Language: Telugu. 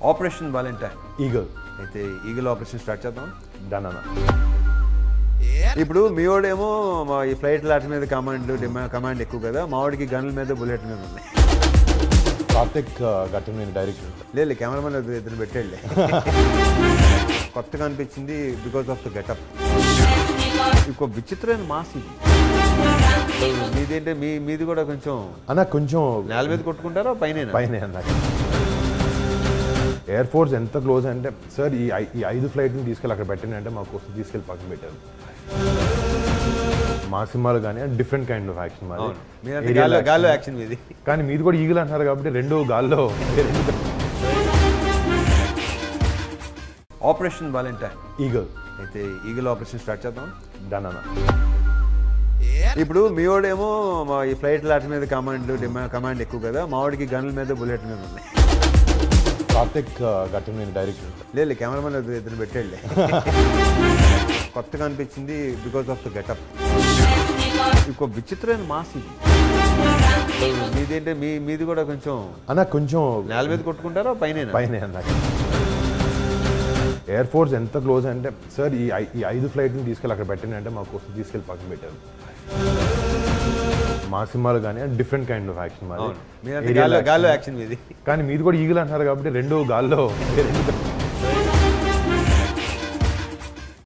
ఆపరేషన్ వాలంటైన్ ఈగల్ అయితే ఈగల్ ఆపరేషన్ స్టార్ట్ చేద్దాం డన్ అన్న ఇప్పుడు మీ వాడేమో మా ఈ ఫ్లైట్ లాట్ మీద కమాండ్ కమాండ్ ఎక్కువ కదా మా వాడికి గన్ల మీద బుల్లెట్ మీద ఉన్నాయి కార్తిక్ గట్టం నేను డైరెక్టర్ లేదు కెమెరామెన్ ఇద్దరు పెట్టాడులే కొత్తగా అనిపించింది బికాస్ ఆఫ్ ద గెటప్ ఇంకో విచిత్రమైన మాస్ ఇది మీదేంటే మీ మీది కూడా కొంచెం అన్న కొంచెం నేల మీద కొట్టుకుంటారా పైన పైన అన్న ఎయిర్ ఫోర్స్ ఎంత క్లోజ్ అంటే సార్ ఈ ఐ- ఈ ఐదు ఫ్లైట్ని తీసుకెళ్ళి అక్కడ పెట్టండి అంటే మా కోసం తీసుకెళ్ళి పక్కన పెట్టారు మా సినిమాలు కానీ డిఫరెంట్ కైండ్ ఆఫ్ యాక్షన్ మాది మీరంతా Aerial గాల్లో action. గాల్లో యాక్షన్ మీది కానీ మీది కూడా ఈగలు అంటున్నారు కాబట్టి రెండు గాల్లో ఆపరేషన్ వాలంటైన్ ఈగల్ అయితే ఈగల్ ఆపరేషన్ స్టార్ట్ చేద్దాం డన్ అన్న ఇప్పుడు మీ వాడేమో మా ఈ ఫ్లైట్ లాట్ మీద కమాండ్ కమాండ్ ఎక్కువ కదా మా వాడికి గన్ల మీద బుల్లెట్ మీద ఉన్నాయి కార్తిక్ గట్టం నేను డైరెక్టర్ లేదు కెమెరామెన్ ఇద్దరు పెట్టాడులే కొత్తగా అనిపించింది బికాస్ ఆఫ్ ద గెటప్ ఇంకో విచిత్రమైన మాస్ ఇది మీదేంటే మీ మీది కూడా కొంచెం అన్న కొంచెం నేల మీద కొట్టుకుంటారా పైన పైన అన్న ఎయిర్ ఫోర్స్ ఎంత క్లోజ్ అంటే సార్ ఈ ఐ- ఈ ఐదు ఫ్లైట్ని తీసుకెళ్ళి అక్కడ పెట్టండి అంటే మా కోసం తీసుకెళ్ళి పక్కన పెట్టారు మా సినిమాలు కానీ డిఫరెంట్ కైండ్ ఆఫ్ యాక్షన్ మాది మీరంతా Aerial గాల్లో action. గాల్లో యాక్షన్ మీది కానీ మీది కూడా ఈగలు అంటున్నారు కాబట్టి రెండు గాల్లో